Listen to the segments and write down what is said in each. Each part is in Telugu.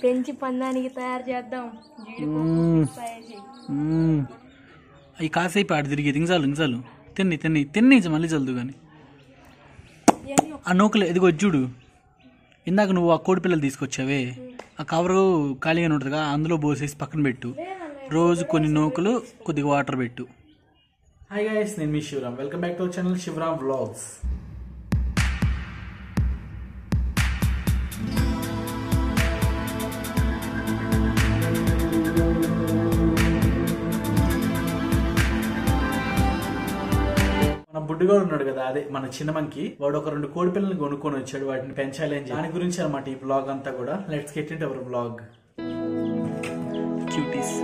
పెంచి పందానికి తయారు చేద్దాం మ్మ్. మ్మ్. అవి కాసేపు ఆడ తిరిగి ఇంచాలు ఇంచాలు తిన్ని తిన్ని తిన్ని మళ్ళీ చల్దు కానీ ఆ నూకలు ఎదిగో చూడు ఇందాక నువ్వు ఆ కోడి పిల్లలు తీసుకొచ్చావే ఆ కవరు ఖాళీగానే ఉంటుందిగా అందులో పోసేసి పక్కన పెట్టు రోజు కొన్ని నూకలు కొద్దిగా వాటర్ పెట్టు హాయ్ గైస్ నేను మీ Shivaram welcome back to channel Shivaram vlogs మన బుడ్డుగా ఉన్నాడు కదా అదే మన చిన్నమంకి వాడు ఒక రెండు కోడి పిల్లల్ని కొనుక్కొని వచ్చాడు వాటిని పెంచాలి అని చెప్పి. దాని గురించి అనమాట ఈ బ్లాగ్ అంతా కూడా let's get it our blog cuties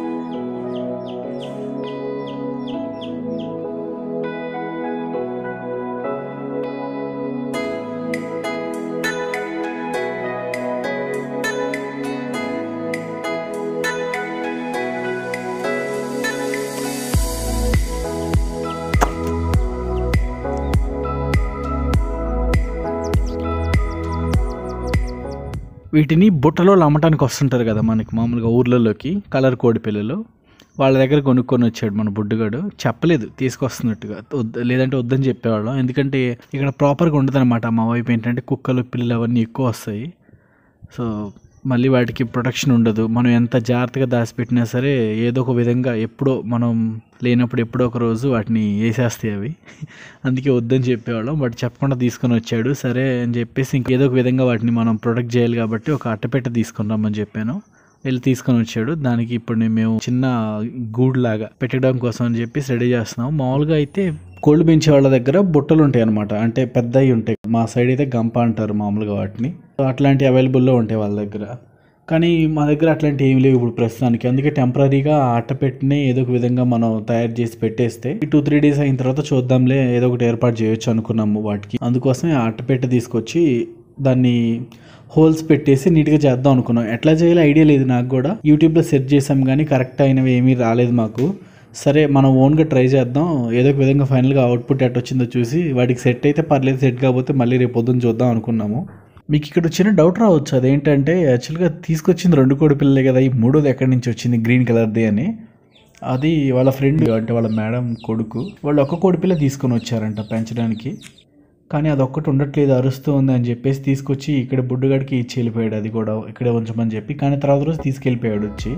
వీటిని బుట్టలో అమ్మటానికి వస్తుంటారు కదా మనకి మామూలుగా ఊర్లలోకి కలర్ కోడి పిల్లలు వాళ్ళ దగ్గర కొనుక్కొని వచ్చాడు మన బుడ్డుగాడు చెప్పలేదు తీసుకొస్తున్నట్టుగా వద్ద- లేదంటే వద్దని చెప్పేవాళ్ళం ఎందుకంటే ఇక్కడ ప్రాపర్గా ఉండదన్నమాట మా వైపు ఏంటంటే కుక్కలు పిల్లలు అవన్నీ ఎక్కువ వస్తాయి సో మళ్ళీ వాటికి ప్రొటెక్షన్ ఉండదు మనం ఎంత జాగ్రత్తగా దాచిపెట్టినా సరే ఏదో ఒక విధంగా ఎప్పుడో మనం లేనప్పుడు ఎప్పుడో ఒక రోజు వాటిని వేసేస్తాయి అవి అందుకే వద్దని చెప్పేవాళ్ళం బట్ చెప్పకుండా తీసుకొని వచ్చాడు సరే అని చెప్పేసి ఇంక ఏదో ఒక విధంగా వాటిని మనం ప్రొటెక్ట్ చేయాలి కాబట్టి ఒక అట్టపెట్ట తీసుకొని రమ్మని చెప్పాను వెళ్ళి తీసుకొని వచ్చాడు దానికి ఇప్పుడు నేను మేము చిన్న గూడు లాగా పెట్టడం కోసం అని చెప్పేసి రెడీ చేస్తున్నాం మామూలుగా అయితే కోళ్ళు పెంచే వాళ్ళ దగ్గర బుట్టలు ఉంటాయి అనమాట అంటే పెద్దవి ఉంటాయి మా సైడ్ అయితే గంప అంటారు మామూలుగా వాటిని సో అట్లాంటివి అవైలబుల్లో ఉంటాయి వాళ్ళ దగ్గర కానీ మా దగ్గర అట్లాంటి ఏమి లేవు ఇప్పుడు ప్రస్తుతానికి అందుకే టెంపరీగా అట్టపెట్టిని ఏదో ఒక విధంగా మనం తయారు చేసి పెట్టేస్తే టూ త్రీ డేస్ అయిన తర్వాత చూద్దాంలే ఏదో ఒకటి ఏర్పాటు చేయొచ్చు అనుకున్నాము వాటికి అందుకోసమే ఆ అట్టపెట్టె తీసుకొచ్చి దాన్ని హోల్స్ పెట్టేసి నీట్గా చేద్దాం అనుకున్నాం ఎట్లా చేయాలో ఐడియా లేదు నాకు కూడా యూట్యూబ్లో సెర్చ్ చేసాం కానీ కరెక్ట్ అయినవి ఏమీ రాలేదు మాకు సరే మనం ఓన్గా ట్రై చేద్దాం ఏదో ఒక విధంగా ఫైనల్గా అవుట్పుట్ ఎట్ వచ్చిందో చూసి వాటికి సెట్ అయితే పర్లేదు సెట్ కాకపోతే మళ్ళీ రేపు పొద్దున్న చూద్దాం అనుకున్నాము మీకు ఇక్కడ చిన్న డౌట్ రావచ్చు అదేంటంటే యాక్చువల్గా తీసుకొచ్చింది రెండు కోడి పిల్లలే కదా ఈ మూడోది ఎక్కడి నుంచి వచ్చింది గ్రీన్ కలర్ది అని అది వాళ్ళ ఫ్రెండ్ అంటే వాళ్ళ మేడం కొడుకు వాళ్ళు ఒక్క కోడి పిల్ల తీసుకొని వచ్చారంట పెంచడానికి కానీ అది ఒక్కటి ఉండట్లేదు అరుస్తూ ఉంది అని చెప్పేసి తీసుకొచ్చి ఇక్కడ బుడ్డుగాడికి ఇచ్చి వెళ్ళిపోయాడు అది కూడా ఇక్కడే ఉంచమని చెప్పి కానీ తర్వాత రోజు తీసుకెళ్ళిపోయాడు వచ్చి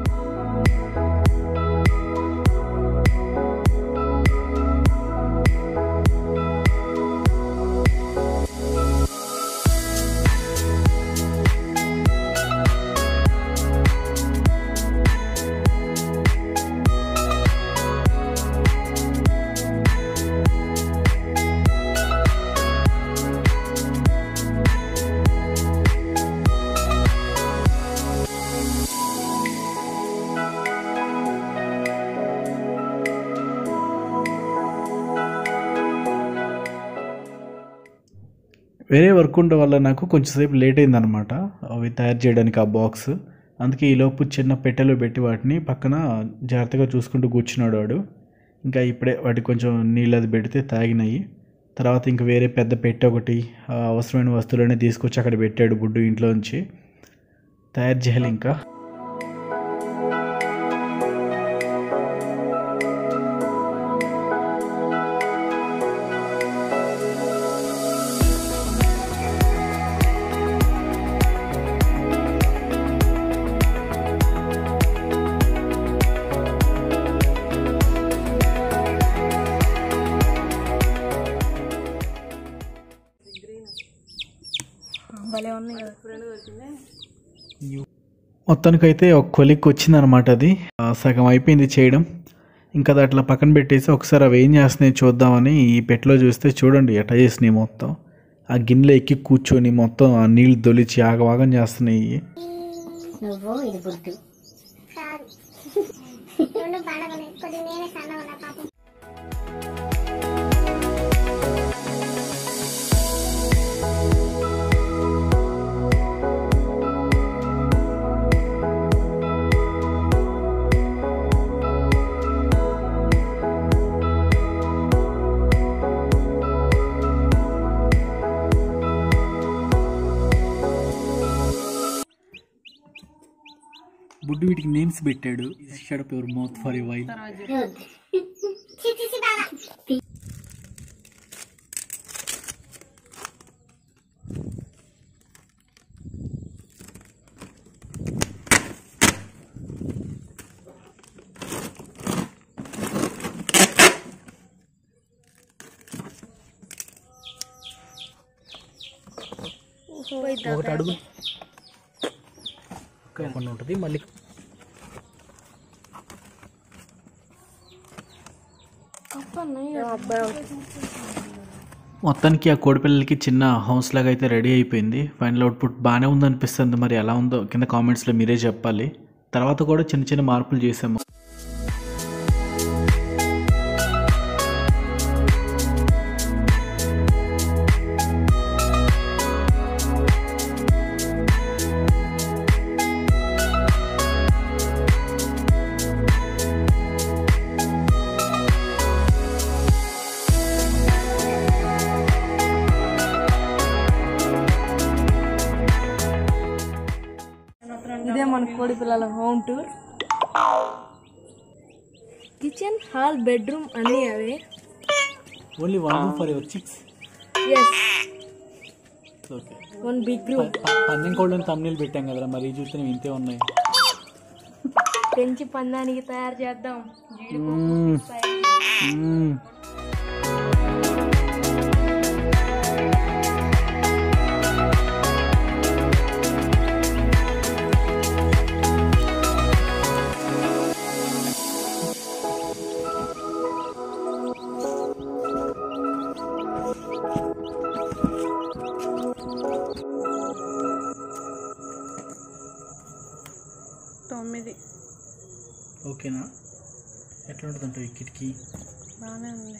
వేరే వర్క్ ఉండడం వల్ల నాకు కొంచెంసేపు లేట్ అయిందనమాట అవి తయారు చేయడానికి ఆ బాక్స్ అందుకే ఈలోపు చిన్న పెట్టెలో పెట్టి వాటిని పక్కన జాగ్రత్తగా చూసుకుంటూ కూర్చున్నాడు వాడు ఇంకా ఇప్పుడే వాటికి కొంచెం నీళ్ళు అది పెడితే తాగినాయి తర్వాత ఇంకా వేరే పెద్ద పెట్టె ఒకటి ఆ అవసరమైన వస్తువులన్నీ తీసుకొచ్చి అక్కడ పెట్టాడు బుడ్డు ఇంట్లోంచి తయారు చేయాలి ఇంకా భలే ఉన్నాయి కదా మొత్తానికైతే ఒక కొలిక్ వచ్చిందనమాట అది ఆ, సగం అయిపోయింది చేయడం ఇంకా అది అట్లా పక్కన పెట్టేసి ఒకసారి అవి ఏం చేస్తున్నాయి చూద్దామని ఈ పెట్లో చూస్తే చూడండి ఎట్లా చేసినాయి మొత్తం ఆ గిన్నెలో ఎక్కి కూర్చొని మొత్తం ఆ నీళ్ళు దొలిచి ఆగవాగం చేస్తున్నాయి నువ్వు ఇది బుడ్డు రెండు పండగలు కొద్దిగా నేనే సన్నగా ఉన్నా పాపం బుడ్డు వీటికి నేమ్స్ పెట్టాడు shut up your mouth for you while చిచి బాగా ఒకటి అడుగు కాకుండా ఉంటుంది మళ్ళీ మొత్తానికి ఆ కోడిపిల్లలకి చిన్న హౌస్ లాగా అయితే రెడీ అయిపోయింది ఫైనల్ అవుట్పుట్ బాగానే ఉందనిపిస్తుంది మరి ఎలా ఉందో కింద కామెంట్స్లో మీరే చెప్పాలి తర్వాత కూడా చిన్న చిన్న మార్పులు చేసాము ఇదే మన కోడి పిల్లల home tour kitchen hall bedroom అన్నీ అవే only one room for your chicks yes okay one big room పందెం కోళ్ళని తమ్నీళ్ళు పెట్టాం కదా మరి ఈ చూస్తే ఇంతే ఉన్నాయి పెంచి పందానికి తయారు చేద్దాం మ్మ్. తొమ్మిది ఓకేనా ఎట్లా ఉంటుంది ఈ కిటికీ బాగానే ఉంది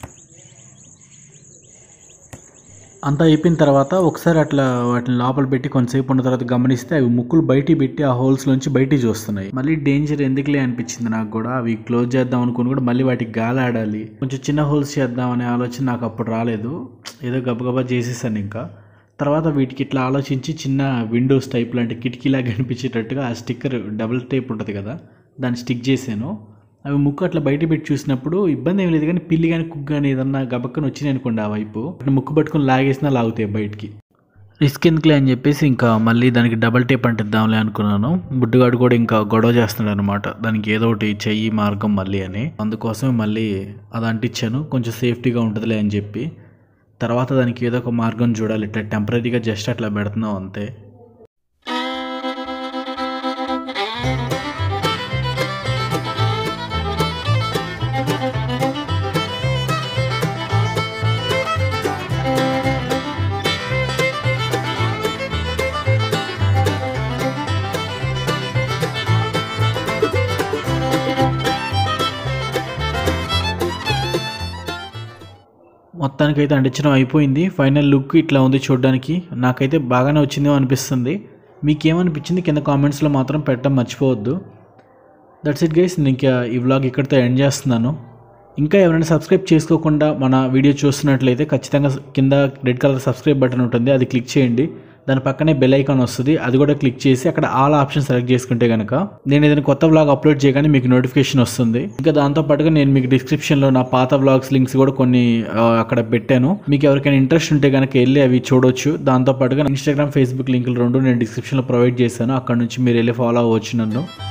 అంతా అయిపోయిన తర్వాత ఒకసారి అట్లా వాటిని లోపల పెట్టి కొంతసేపు ఉన్న తర్వాత గమనిస్తే అవి ముక్కులు బయటికి పెట్టి ఆ హోల్స్ నుంచి బయటికి చూస్తున్నాయి మళ్ళీ డేంజర్ ఎందుకులే అనిపించింది నాకు కూడా అవి క్లోజ్ చేద్దాం అనుకుని కూడా మళ్ళీ వాటికి గాలి ఆడాలి కొంచెం చిన్న హోల్స్ చేద్దాం అనే ఆలోచన నాకు అప్పుడు రాలేదు ఏదో గబగబా చేసేసాను ఇంకా తర్వాత వీటికి ఇట్లా ఆలోచించి చిన్న విండోస్ టైప్ లాంటి కిటికీలాగా కనిపించేటట్టుగా ఆ స్టిక్కర్ డబుల్ టేప్ ఉంటుంది కదా దాన్ని స్టిక్ చేశాను అవి ముక్కు అట్లా బయట పెట్టి చూసినప్పుడు ఇబ్బంది ఏం లేదు కానీ పిల్లి కానీ కుక్క కానీ ఏదన్నా గబక్కని వచ్చినాయి అనుకోండి ఆ వైపు వాటిని ముక్కు పట్టుకొని లాగేసినా లాగుతాయి బయటికి రిస్క్ ఎందుకులే అని చెప్పేసి ఇంకా మళ్ళీ దానికి డబల్ టేప్ అంటిద్దాంలే అనుకున్నాను బుడ్డుగాడు కూడా ఇంకా గొడవ చేస్తున్నాడు అనమాట దానికి ఏదో ఒకటి చెయ్యి మార్గం మళ్ళీ అని అందుకోసం మళ్ళీ అది అంటించాను కొంచెం సేఫ్టీగా ఉంటుందిలే అని చెప్పి తర్వాత దానికి ఏదో ఒక మార్గం చూడాలి ఇట్లా టెంపరీగా జస్ట్ అట్లా పెడుతున్నాం అంతే మొత్తానికైతే అంటించడం అయిపోయింది ఫైనల్ లుక్ ఇట్లా ఉంది చూడడానికి నాకైతే బాగానే వచ్చిందేమో అనిపిస్తుంది మీకేమనిపించింది కింద కామెంట్స్లో మాత్రం పెట్టడం మర్చిపోవద్దు దట్స్ ఇట్ గైస్ నేను ఇంకా ఈ వ్లాగ్ ఇక్కడితో ఎండ్ చేస్తున్నాను ఇంకా ఎవరైనా సబ్స్క్రైబ్ చేసుకోకుండా మన వీడియో చూస్తున్నట్లయితే ఖచ్చితంగా కింద రెడ్ కలర్ సబ్స్క్రైబ్ బటన్ ఉంటుంది అది క్లిక్ చేయండి దాని పక్కనే బెల్ ఐకాన్ వస్తుంది అది కూడా క్లిక్ చేసి అక్కడ ఆల్ ఆప్షన్ సెలెక్ట్ చేసుకుంటే కనుక నేను ఏదైనా కొత్త వ్లాగ్ అప్లోడ్ చేయగానే మీకు నోటిఫికేషన్ వస్తుంది ఇంకా దాంతో పాటుగా నేను మీకు డిస్క్రిప్షన్లో నా పాత వ్లాగ్స్ లింక్స్ కూడా కొన్ని ఆ, అక్కడ పెట్టాను మీకు ఎవరికైనా ఇంట్రెస్ట్ ఉంటే కనుక వెళ్ళి అవి చూడొచ్చు దాంతో పాటుగా ఇన్స్టాగ్రామ్ ఫేస్బుక్ లింకులు రెండు నేను డిస్క్రిప్షన్లో ప్రొవైడ్ చేశాను అక్కడ నుంచి మీరు వెళ్ళి ఫాలో అవ్వచ్చు నన్ను